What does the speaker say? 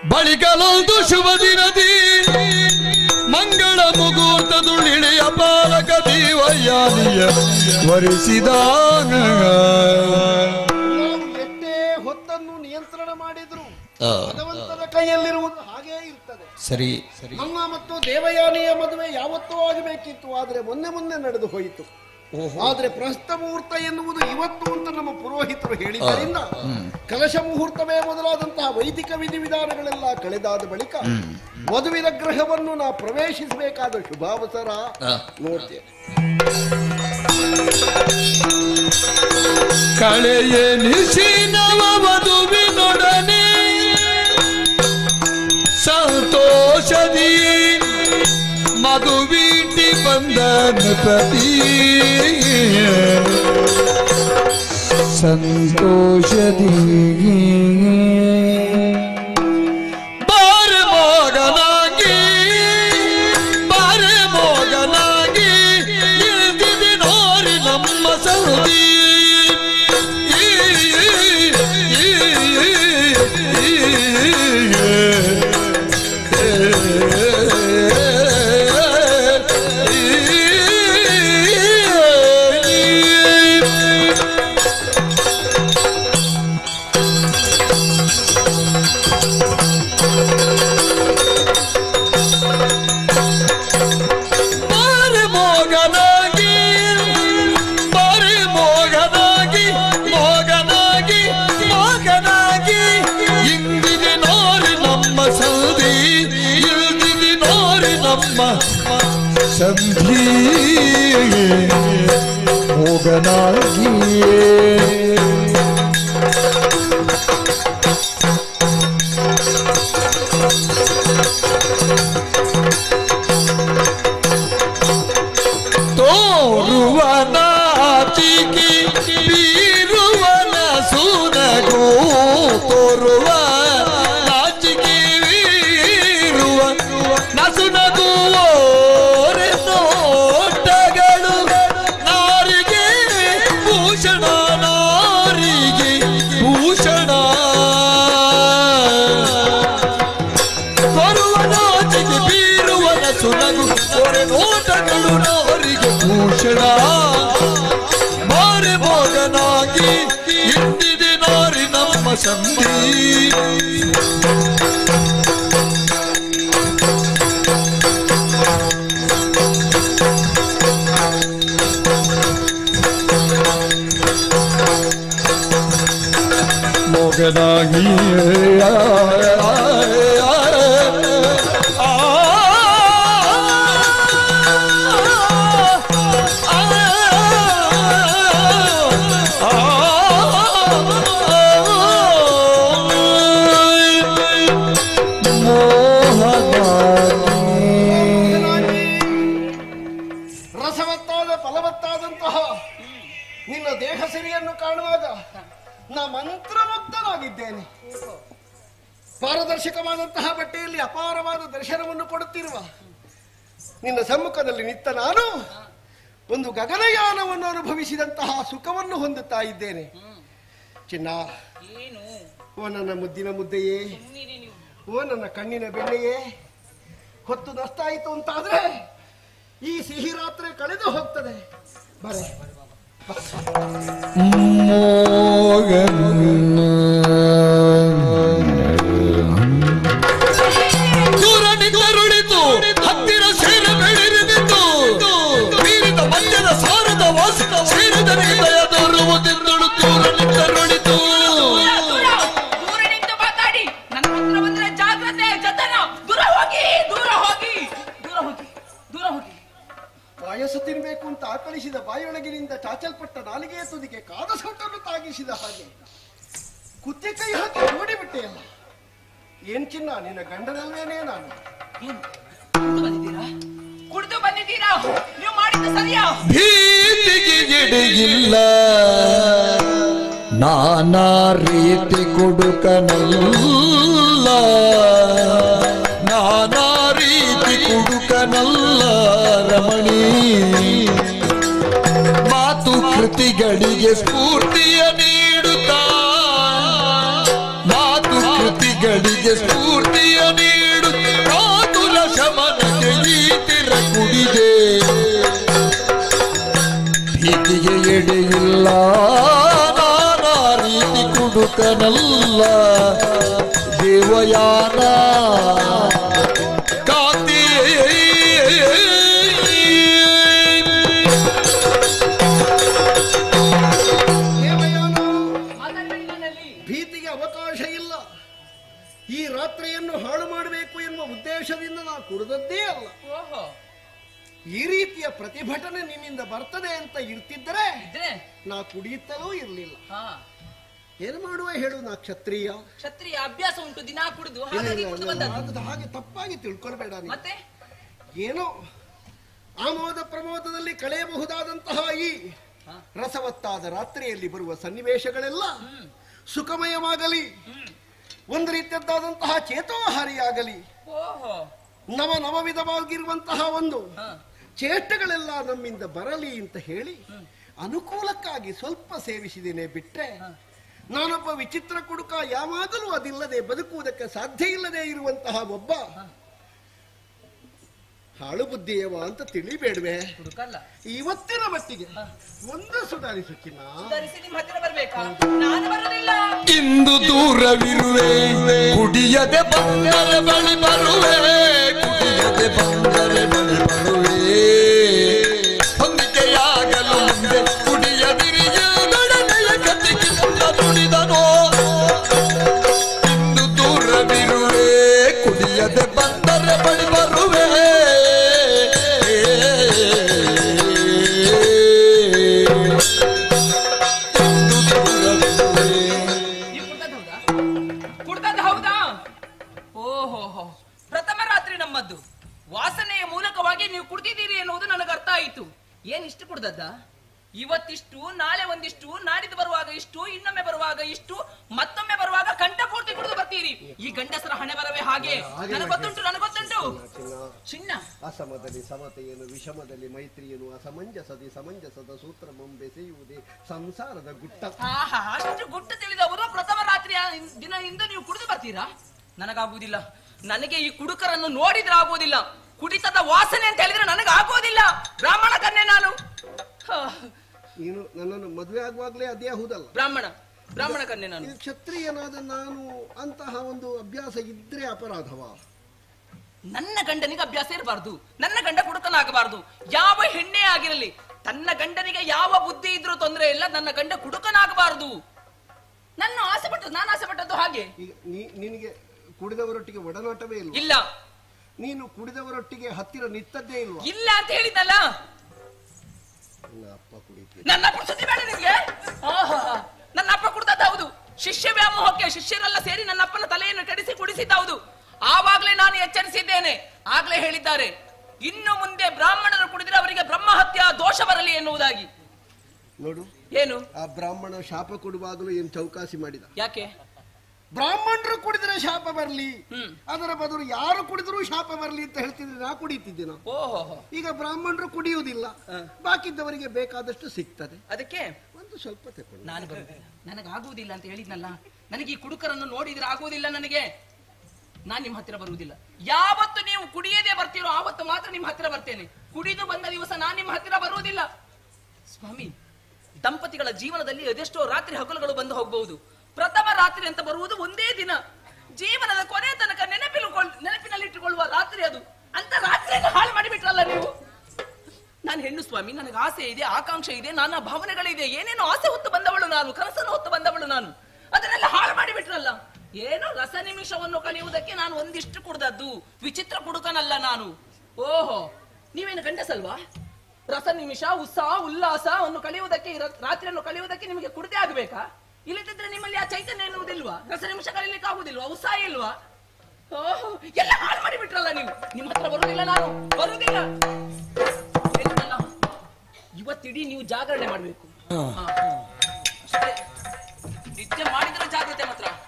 ಬಳಿಕಲೊಂದು ಶುಭ ದಿನದಿ ಮಂಗಳ ಮುಹೂರ್ತದುಳಿಳೆಯ ಪಾಲಕ ದೇವಯ್ಯಾನಿಯ ವರಿಸಿದಾಗ ನಾವು ಎಷ್ಟೇ ಹೊತ್ತನ್ನು ನಿಯಂತ್ರಣ ಮಾಡಿದ್ರು ಭಗವಂತನ ಕೈಯಲ್ಲಿರುವುದು ಹಾಗೇ ಇರ್ತದೆ ಸರಿ ಸರಿ ನನ್ನ ಮತ್ತು ದೇವಯಾನಿಯ ಮದುವೆ ಯಾವತ್ತೂ ಆಗಬೇಕಿತ್ತು ಆದ್ರೆ ಮೊನ್ನೆ ಮೊನ್ನೆ ನಡೆದು ಹೋಯಿತು ಆದ್ರೆ ಪ್ರಸ್ತ ಮುಹೂರ್ತ ಎನ್ನುವುದು ಇವತ್ತು ಅಂತ ನಮ್ಮ ಪುರೋಹಿತರು ಹೇಳಿದ್ದರಿಂದ ಕಲಶ ಮುಹೂರ್ತವೇ ಮೊದಲಾದಂತಹ ವೈದಿಕ ವಿಧಿವಿಧಾನಗಳೆಲ್ಲ ಕಳೆದಾದ ಬಳಿಕ ಮದುವಿನ ಗೃಹವನ್ನು ನಾ ಪ್ರವೇಶಿಸಬೇಕಾದ ಶುಭಾವಸರ ಆ. ನೋಡ್ತೇನೆ ಕಳೆಯ ನಿಶಿನವ ವಧುವಿನೊಡನೆ ಸಂತೋಷದಿ ಮಧುವೀಟಿ ಬಂದ ನೃಪತಿ ಸಂತೋಷದಿ ಬಾರ ಮೋಗನಾಗಿ ಬಾರ ಮೋಗನಾಗಿ ಇಳಿದಿದೆ ನೋರಿ ನಮ್ಮ ಸೌದಿ ಬಾರಿ ಮೋಗನಾಗಿ ಬಾರಿ ಮೋಗನಾಗಿ ಮೋಗನಾಗಿ ಮೋಗನಾಗಿ ಇಂದಿದೆ ನೋರಿ ನಮ್ಮ ಸಂಧಿ ಇಲ್ದಿದೆ ನೋರಿ ನಮ್ಮ ಸಂಧಿ ಮೋಗನಾಗಿ ತೋರುವನ ಚಿಕಿ ಬೀರುವನ ಸುನಗು ತೋರುವ ನಾಚಿಕೆ ಬೀರುವ ನಸುನಗು ನೋಟಗಳು ನಾರಿಗೆ ಭೂಷಣ ನಾರಿಗೆ ಭೂಷಣ ಬರುವನಾಚಿಗೆ ಬೀರುವನ ಸುನಗು ಹೊರೆ ನೋಟಗಳು ನಾರಿಗೆ ಭೂಷಣ ಮಾರೆ ಮೋಗನಾಗಿ ಇಂದಿದೆ ನಾರಿ ನಮ್ಮ ಸಂಧಿ ಮೋಗನಾಗಿ ರಸವತ್ತಾದ ಫಲವತ್ತಾದಂತಹ ನಿನ್ನ ದೇಹ ಸಿರಿಯನ್ನು ಕಾಣುವಾಗ ನಾ ಮಂತ್ರಮುಗ್ಧನಾಗಿದ್ದೇನೆ ಪಾರದರ್ಶಕವಾದಂತಹ ಬಟ್ಟೆಯಲ್ಲಿ ಅಪಾರವಾದ ದರ್ಶನವನ್ನು ಕೊಡುತ್ತಿರುವ ನಿನ್ನ ಸಮ್ಮುಖದಲ್ಲಿ ನಿತ್ತ ನಾನು ಒಂದು ಗಗನಯಾನವನ್ನು ಅನುಭವಿಸಿದಂತಹ ಸುಖವನ್ನು ಹೊಂದುತ್ತಾ ಇದ್ದೇನೆ ಚಿನ್ನ ಏನು ಓ ನನ್ನ ಮುದ್ದಿನ ಮುದ್ದೆಯೇ ಸುಮ್ಮನಿರಿ ನೀವು ಓ ನನ್ನ ಕಣ್ಣಿನ ಬೆಣ್ಣೆಯೇ ಹೊತ್ತು ನಷ್ಟ ಆಯಿತು ಅಂತಾದ್ರೆ ಈ ಸಿಹಿ ರಾತ್ರಿ ಕಳೆದು ಹೋಗ್ತದೆ ಬರೆ ದೂರನಿಗರುಳಿತು ಹತ್ತಿರ ಸೇರ ಬೆಳೆದಿದ್ದು ಮೀರಿದ ಮದ್ಯದ ಸಾರದ ವಾಸಿತ ಸೇರಿದ ಹೃದಯ ದೂರುವುದೆಂದಳು ದೂರನಿಗರುಳಿತು ದೂರ, ದೂರ, ದೂರ ನಿಂತು ಮಾತಾಡಿ ನನ್ನ ಹತ್ರ ಬಂದ್ರೆ ಜಾಗ್ರತೆ ಜತನ ದೂರ ಹೋಗಿ ದೂರ ಹೋಗಿ ದೂರ ಹೋಗಿ ದೂರ ಹೋಗಿ ಪಾಯಸ ತಿನ್ಬೇಕು ಅಂತ ಆಕಳಿಸಿದ ಬಾಯೊಳಗಿನಿಂದ ಚಾಚಲ್ಪಟ್ಟ ನಾಲಿಗೆಯ ತುದಿಗೆ ಕಾದ ಸೊಟ್ಟನ್ನು ತಾಗಿಸಿದ ಹಾಗೆ ಕುತ್ತೆ ಕೈ ಹಾಕಿ ಓಡಿಬಿಟ್ಟೆಯಲ್ಲ ಏನ್ ಚಿನ್ನ ನಿನ್ನ ಗಂಡನಲ್ವೇನೇ ನಾನು ಏನು ಕುಡಿದು ಬಂದಿದ್ದೀರಾ ಕುಡಿದು ಬಂದಿದ್ದೀರಾ ನೀವು ಮಾಡಿದ್ದು ಸರಿಯಾ ಭೀತಿಗೆ ಎಡೆಯಿಲ್ಲ ನಾನಾ ರೀತಿ ಕುಡುಕನಲ್ಲ ನಾನಾ ರೀತಿ ಕುಡುಕನಲ್ಲ ರಮಣಿ ಮಾತು ಕೃತಿಗಳಿಗೆ ಸ್ಫೂರ್ತಿಯ ನೀಡುತ್ತಾ ಮಾತು ಕೃತಿಗಳಿಗೆ ಭಕ್ತಿಗಳಿಗೆ ಸ್ಫೂರ್ತಿಯ ನೀಡು ಕಾತುಲ ಶಮನಕ್ಕೆ ಈತಿರ ಕುಡಿದೆ ಭೀತಿಗೆ ಎಡೆಯಿಲ್ಲ ನಾನಾ ರೀತಿ ಕುಡುಕನಲ್ಲ ದೇವಯಾನ ಕಾಂತಿ ದೇವಯಾನ ಮಾತಾಡ್ಬೇಡಿ ನನ್ನಲ್ಲಿ ಭೀತಿಗೆ ಅವಕಾಶ ಇಲ್ಲ ಈ ರಾತ್ರಿಯನ್ನು ಹಾಳು ಮಾಡಬೇಕು ಎನ್ನುವ ಉದ್ದೇಶದಿಂದ ನಾ ಕುಡಿದದ್ದೇ ಅಲ್ಲ ಓಹೋ ಈ ರೀತಿಯ ಪ್ರತಿಭಟನೆ ನಿನ್ನಿಂದ ಬರ್ತದೆ ಅಂತ ಇರ್ತಿದ್ದರೆ ಇದ್ರೆ ನಾ ಕುಡಿಯುತ್ತಲೂ ಇರಲಿಲ್ಲ ಹಾ ಏನು ಮಾಡುವ ಹೇಳು ನಾ ಕ್ಷತ್ರಿಯ ಕ್ಷತ್ರಿಯ ಅಭ್ಯಾಸ ಉಂಟು ದಿನಾ ಕುಡಿದು ಇಲ್ಲ, ಹಾಗಾಗಿ ಇಲ್ಲ, ಕುಡಿದು ಇಲ್ಲ, ಬಂದದ್ದು ಅದು ಹಾಗೆ ತಪ್ಪಾಗಿ ತಿಳ್ಕೊಳ್ಬೇಡ ನೀನು ಮತ್ತೆ ಏನೋ ಆಮೋದ ಪ್ರಮೋದದಲ್ಲಿ ಕಳೆಯಬಹುದಾದಂತಹ ಈ ಹಾ. ರಸವತ್ತಾದ ರಾತ್ರಿಯಲ್ಲಿ ಬರುವ ಸನ್ನಿವೇಶಗಳೆಲ್ಲ ಸುಖಮಯವಾಗಲಿ ಒಂದು ರೀತಿಯದ್ದಾದಂತಹ ಚೇತೋಹಾರಿಯಾಗಲಿ ಓಹೋ ನವ ನವವಿಧವಾಗಿರುವಂತಹ ಒಂದು ಹಾ ಚೇಷ್ಟಗಳೆಲ್ಲ ನಮ್ಮಿಂದ ಬರಲಿ ಅಂತ ಹೇಳಿ ಅನುಕೂಲಕ್ಕಾಗಿ ಸ್ವಲ್ಪ ಸೇವಿಸಿದ್ದೇನೆ ಬಿಟ್ರೆ ನಾನೊಬ್ಬ ವಿಚಿತ್ರ ಕುಡುಕ ಯಾವಾಗಲೂ ಅದಿಲ್ಲದೆ ಬದುಕುವುದಕ್ಕೆ ಸಾಧ್ಯ ಇಲ್ಲದೆ ಇರುವಂತಹ ಒಬ್ಬ ಹಾಳು ಬುದ್ಧಿಯವ ಅಂತ ತಿಳಿಬೇಡ್ವೆ ಹುಡುಕಲ್ಲ ಇವತ್ತಿನ ಮಟ್ಟಿಗೆ ಒಂದು ಸುಧಾರಿಸು ಚಿನ್ನ ಧರಿಸಿ ನಿಮ್ ಹತ್ತಿರ ಬರ್ಬೇಕಾ ನಾನು ಬರೋದಿಲ್ಲ ಇಂದು ದೂರವಿರುವೆ ಕುಡಿಯದೆ ಬಂದರೆ ಬಳಿ ಬರುವೆ ಕುಡಿಯದೆ ಬಂದರೆ ಬಳಿ ಬರುವೆ ಹೊಂದಿಕೆಯಾಗಲು ಮುಂದೆ ಕುಡಿಯದಿರಿಯ ನಡನೆಯ ಕತ್ತಿಗಿಂತ ನುಡಿದನೋ ಇಂದು ದೂರವಿರುವೆ ಕುಡಿಯದೆ ಬಂದರೆ ಬಳಿ ಬರುವೆ ಇಂದು ದೂರವಿರುವೆ ನೀವು ಕುಡ್ದದ್ದು ಹೌದಾ ಕುಡ್ದದ್ದು ಹೌದಾ ಓಹೋ ಪ್ರಥಮ ರಾತ್ರಿ ನಮ್ಮದ್ದು ವಾಸನೆಯ ಮೂಲಕವಾಗಿ ನೀವು ಕುಡ್ದಿದ್ದೀರಿ ಎನ್ನುವುದು ನನಗೆ ಅರ್ಥ ಆಯಿತು ಏನ್ ಇಷ್ಟು ಕುಡ್ದದ್ದ ಇವತ್ತಿಷ್ಟು ನಾಳೆ ಒಂದಿಷ್ಟು ನಾಡಿದ್ದು ಬರುವಾಗ ಇಷ್ಟು ಇನ್ನೊಮ್ಮೆ ಬರುವಾಗ ಇಷ್ಟು ಮತ್ತೊಮ್ಮೆ ಬರುವಾಗ ಕಂಠ ಪೂರ್ತಿ ಕುಡಿದು ಬರ್ತೀರಿ ಈ ಗಂಡಸರ ಹಣೆ ಬರವೇ ಹಾಗೆ ನನಗೆ ಗೊತ್ತುಂಟು ನನಗೆ ಗೊತ್ತುಂಟು ಚಿನ್ನ ಚಿನ್ನ ಅಸಮದಲ್ಲಿ ಸಮತೆಯನ್ನು ವಿಷಮದಲ್ಲಿ ಮೈತ್ರಿಯನ್ನು ಅಸಮಂಜಸದಿ ಸಮಂಜಸದ ಸೂತ್ರ ಮುಂಬೆಸೆಯುವುದೇ ಸಂಸಾರದ ಗುಟ್ಟ ಆಹಾ ಅಷ್ಟು ಗುಟ್ಟು ತಿಳಿದವರು ಪ್ರಥಮ ರಾತ್ರಿಯ ದಿನ ಇಂದು ನೀವು ಕುಡಿದು ಬರ್ತೀರಾ ನನಗಾಗುವುದಿಲ್ಲ ನನಗೆ ಈ ಕುಡುಕರನ್ನು ನೋಡಿದ್ರೆ ಆಗುವುದಿಲ್ಲ ಕುಡಿತದ ವಾಸನೆ ಅಂತ ಹೇಳಿದ್ರೆ ನನಗೆ ಆಗುವುದಿಲ್ಲ ಬ್ರಾಹ್ಮಣ ಕನ್ಯೆ ನಾನು ಹಾ, ನೀನು ನನ್ನನ್ನು ಮದುವೆ ಆಗುವಾಗಲೇ ಅದೇ ಹೌದಲ್ಲ ಬ್ರಾಹ್ಮಣ ಬ್ರಾಹ್ಮಣ ಕನ್ಯೆ ನಾನು ಇದು ಕ್ಷತ್ರಿಯನಾದ ನಾನು ಅಂತಹ ಒಂದು ಅಭ್ಯಾಸ ಇದ್ರೆ ಅಪರಾಧವ ನನ್ನ ಗಂಡನಿಗೆ ಅಭ್ಯಾಸ ಇರಬಾರ್ದು ನನ್ನ ಗಂಡ ಕುಡುಕನಾಗಬಾರ್ದು ಯಾವ ಹೆಣ್ಣೆ ಆಗಿರಲಿ ತನ್ನ ಗಂಡನಿಗೆ ಯಾವ ಬುದ್ಧಿ ಇದ್ರೂ ತೊಂದರೆ ಇಲ್ಲ ನನ್ನ ಗಂಡ ಕುಡುಕನಾಗಬಾರದು ನನ್ನ ಆಸೆ ಪಟ್ಟದ್ದು ನಾನು ಆಸೆ ಪಟ್ಟದ್ದು ಹಾಗೆ ಈಗ ನೀ- ನಿನಗೆ ಕುಡಿದವರೊಟ್ಟಿಗೆ ಒಡನಾಟವೇ ಇಲ್ಲ ಇಲ್ಲ ನೀನು ಕುಡಿದವರೊಟ್ಟಿಗೆ ಹತ್ತಿರ ನಿಂತದ್ದೇ ಇಲ್ವಾ ಇಲ್ಲ ಅಂತ ಹೇಳಿದ್ದಲ್ಲ ನನ್ನ ಅಪ್ಪ ಕುಡಿತೀನಿ ನನ್ನ ಅಪ್ಪ ಸುದ್ದಿ ಬೇಡ ನಿಮ್ಗೆ ಆಹಾ. ನನ್ನ ಅಪ್ಪ ಕುಡ್ದದ್ದು ಹೌದು ಶಿಷ್ಯ ವ್ಯಾಮೋಹಕ್ಕೆ ಶಿಷ್ಯರೆಲ್ಲ ಸೇರಿ ನನ್ನ ಅಪ್ಪನ ತಲೆಯನ್ನು ಕೆಡಿಸಿ ಕುಡಿಸಿದ್ದ ಹೌದು ಆವಾಗ್ಲೇ ನಾನು ಎಚ್ಚರಿಸಿದ್ದೇನೆ ಆಗ್ಲೇ ಹೇಳಿದ್ದಾರೆ ಇನ್ನು ಮುಂದೆ ಬ್ರಾಹ್ಮಣರು ಕುಡಿದ್ರೆ ಅವರಿಗೆ ಬ್ರಹ್ಮಹತ್ಯ ದೋಷ ಬರಲಿ ಎನ್ನುವುದಾಗಿ ನೋಡು ಏನು ಆ ಬ್ರಾಹ್ಮಣ ಶಾಪ ಕೊಡುವಾಗಲೂ ಏನು ಚೌಕಾಸಿ ಮಾಡಿದ ಯಾಕೆ ಬ್ರಾಹ್ಮಣರು ಕುಡಿದ್ರೆ ಶಾಪ ಬರಲಿ ಹ್ಮ್. ಅದರ ಬದಲು ಯಾರು ಕುಡಿದ್ರು ಶಾಪ ಬರಲಿ ಅಂತ ಹೇಳ್ತಿದ್ರೆ ನಾ ಕುಡಿತಿದ್ದೆ ನಾವು ಓಹೋ ಈಗ ಬ್ರಾಹ್ಮಣರು ಕುಡಿಯುವುದಿಲ್ಲ ಬಾಕಿದ್ದವರಿಗೆ ಬೇಕಾದಷ್ಟು ಸಿಗ್ತದೆ ಅದಕ್ಕೆ ಒಂದು ಸ್ವಲ್ಪ ತಕೊಂಡು ನಾನು ಬರುವುದಿಲ್ಲ ನನಗಾಗುವುದಿಲ್ಲ ಅಂತ ಹೇಳಿದ್ನಲ್ಲ ನನಗೆ ಈ ಕುಡುಕರನ್ನು ನೋಡಿದ್ರೆ ಆಗುವುದಿಲ್ಲ ನನಗೆ ನಾನ್ ನಿಮ್ಮ ಹತ್ತಿರ ಬರುವುದಿಲ್ಲ ಯಾವತ್ತು ನೀವು ಕುಡಿಯದೇ ಬರ್ತೀರೋ ಆವತ್ತು ಮಾತ್ರ ನಿಮ್ಮ ಹತ್ತಿರ ಬರ್ತೇನೆ ಕುಡಿದು ಬಂದ ದಿವಸ ನಾನು ನಿಮ್ಮ ಹತ್ತಿರ ಬರುವುದಿಲ್ಲ ಸ್ವಾಮಿ ದಂಪತಿಗಳ ಜೀವನದಲ್ಲಿ ಅದೆಷ್ಟೋ ರಾತ್ರಿ ಹಗಲುಗಳು ಬಂದು ಹೋಗಬಹುದು ಪ್ರಥಮ ರಾತ್ರಿ ಅಂತ ಬರುವುದು ಒಂದೇ ದಿನ ಜೀವನದ ಕೊನೆ ತನಕ ನೆನಪಿನ ನೆನಪಿನಲ್ಲಿಟ್ಟುಕೊಳ್ಳುವ ರಾತ್ರಿ ಅದು ಅಂತ ರಾತ್ರಿಯನ್ನು ಹಾಳು ಮಾಡಿಬಿಟ್ರಲ್ಲ ನೀವು ನಾನು ಹೆಣ್ಣು ಸ್ವಾಮಿ ನನಗೆ ಆಸೆ ಇದೆ ಆಕಾಂಕ್ಷೆ ಇದೆ ನಾನಾ ಭಾವನೆಗಳಿದೆ ಏನೇನೋ ಆಸೆ ಹೊತ್ತು ಬಂದವಳು ನಾನು ಕನಸನ್ನು ಹೊತ್ತು ಬಂದವಳು ನಾನು ಅದನ್ನೆಲ್ಲ ಹಾಳು ಮಾಡಿಬಿಟ್ರಲ್ಲ ಏನೋ ರಸ ನಿಮಿಷವನ್ನು ಕಳೆಯುವುದಕ್ಕೆ ನಾನು ಒಂದಿಷ್ಟು ಕುಡ್ದದ್ದು ವಿಚಿತ್ರ ಕುಡುಕನಲ್ಲ ನಾನು ಓಹೋ ನೀವೇನು ಗಂಡಸಲ್ವಾ ರಸ ನಿಮಿಷ ಉತ್ಸಾಹ ಉಲ್ಲಾಸವನ್ನು ಕಳೆಯುವುದಕ್ಕೆ ಈ ರ- ರಾತ್ರಿಯನ್ನು ಕಳೆಯುವುದಕ್ಕೆ ನಿಮಗೆ ಕುಡ್ದೇ ಆಗ್ಬೇಕಾ ಇಲ್ಲದಿದ್ರೆ ನಿಮ್ಮಲ್ಲಿ ಆ ಚೈತನ್ಯ ಎನ್ನುವುದಿಲ್ವಾ ರಸ ನಿಮಿಷ ಕಳೀಲಿಕ್ಕೆ ಆಗುದಿಲ್ವಾ ಉತ್ಸಾಹ ಇಲ್ವಾ ಓಹೋ ಎಲ್ಲ ಹಾಳು ಮಾಡಿಬಿಟ್ರಲ್ಲ ನೀವು ನಿಮ್ಮ ಹತ್ರ ಬರುವುದಿಲ್ಲ ನಾನು ಬರುವುದಿಲ್ಲ ಹೇಳಿದ್ನಲ್ಲ, ಇವತ್ತಿಡೀ ನೀವು ಜಾಗರಣೆ ಮಾಡಬೇಕು ನಿದ್ದೆ ಮಾಡಿದ್ರೆ ಜಾಗ್ರತೆ ಮಾತ್ರ